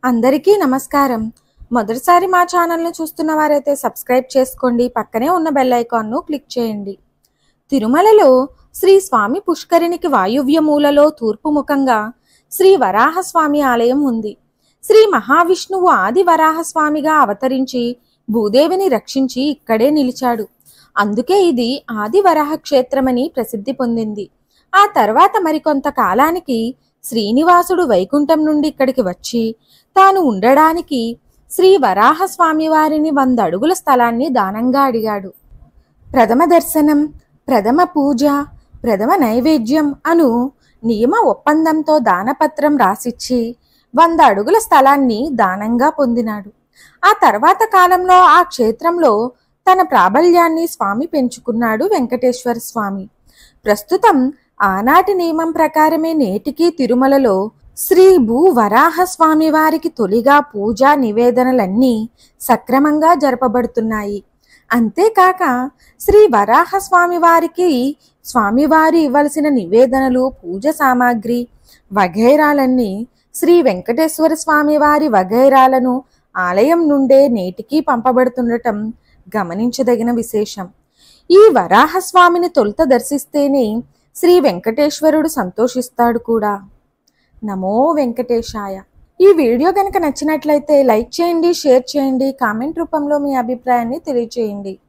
అందరికీ నమస్కారం మొదటిసారి మా ఛానల్ను చూస్తున్న వారైతే సబ్స్క్రైబ్ చేసుకోండి పక్కనే ఉన్న బెల్ ఐకాన్ను క్లిక్ చేయండి తిరుమలలో శ్రీ స్వామి పుష్కరిణికి వాయువ్య మూలలో తూర్పు ముఖంగా శ్రీ వరాహస్వామి ఆలయం ఉంది శ్రీ మహావిష్ణువు ఆది వరాహస్వామిగా అవతరించి భూదేవిని రక్షించి ఇక్కడే నిలిచాడు అందుకే ఇది ఆది వరాహ క్షేత్రమని ప్రసిద్ధి పొందింది ఆ తర్వాత మరికొంత కాలానికి శ్రీనివాసుడు వైకుంఠం నుండి ఇక్కడికి వచ్చి తాను ఉండడానికి శ్రీ వరాహస్వామి వారిని వంద అడుగుల స్థలాన్ని దానంగా అడిగాడు ప్రథమ దర్శనం ప్రథమ పూజ ప్రథమ నైవేద్యం అను నియమ ఒప్పందంతో దానపత్రం రాసిచ్చి వంద అడుగుల స్థలాన్ని దానంగా పొందినాడు ఆ తర్వాత కాలంలో ఆ క్షేత్రంలో తన ప్రాబల్యాన్ని స్వామి పెంచుకున్నాడు వెంకటేశ్వర స్వామి ప్రస్తుతం ఆనాటి నియమం ప్రకారమే నేటికి తిరుమలలో శ్రీ భూ వరాహ స్వామి వారికి తొలిగా పూజా నివేదనలన్నీ సక్రమంగా జరపబడుతున్నాయి అంతేకాక శ్రీ వరాహ స్వామి వారికి స్వామివారి ఇవ్వలసిన నివేదనలు పూజ సామాగ్రి వగైరాలన్నీ శ్రీ వెంకటేశ్వర స్వామి వారి వగైరాలను ఆలయం నుండే నేటికి పంపబడుతుండటం గమనించదగిన విశేషం ఈ వరాహస్వామిని తొలుత దర్శిస్తేనే శ్రీ వెంకటేశ్వరుడు సంతోషిస్తాడు కూడా నమో వెంకటేశాయ ఈ వీడియో కనుక నచ్చినట్లయితే లైక్ చేయండి షేర్ చేయండి కామెంట్ రూపంలో మీ అభిప్రాయాన్ని తెలియచేయండి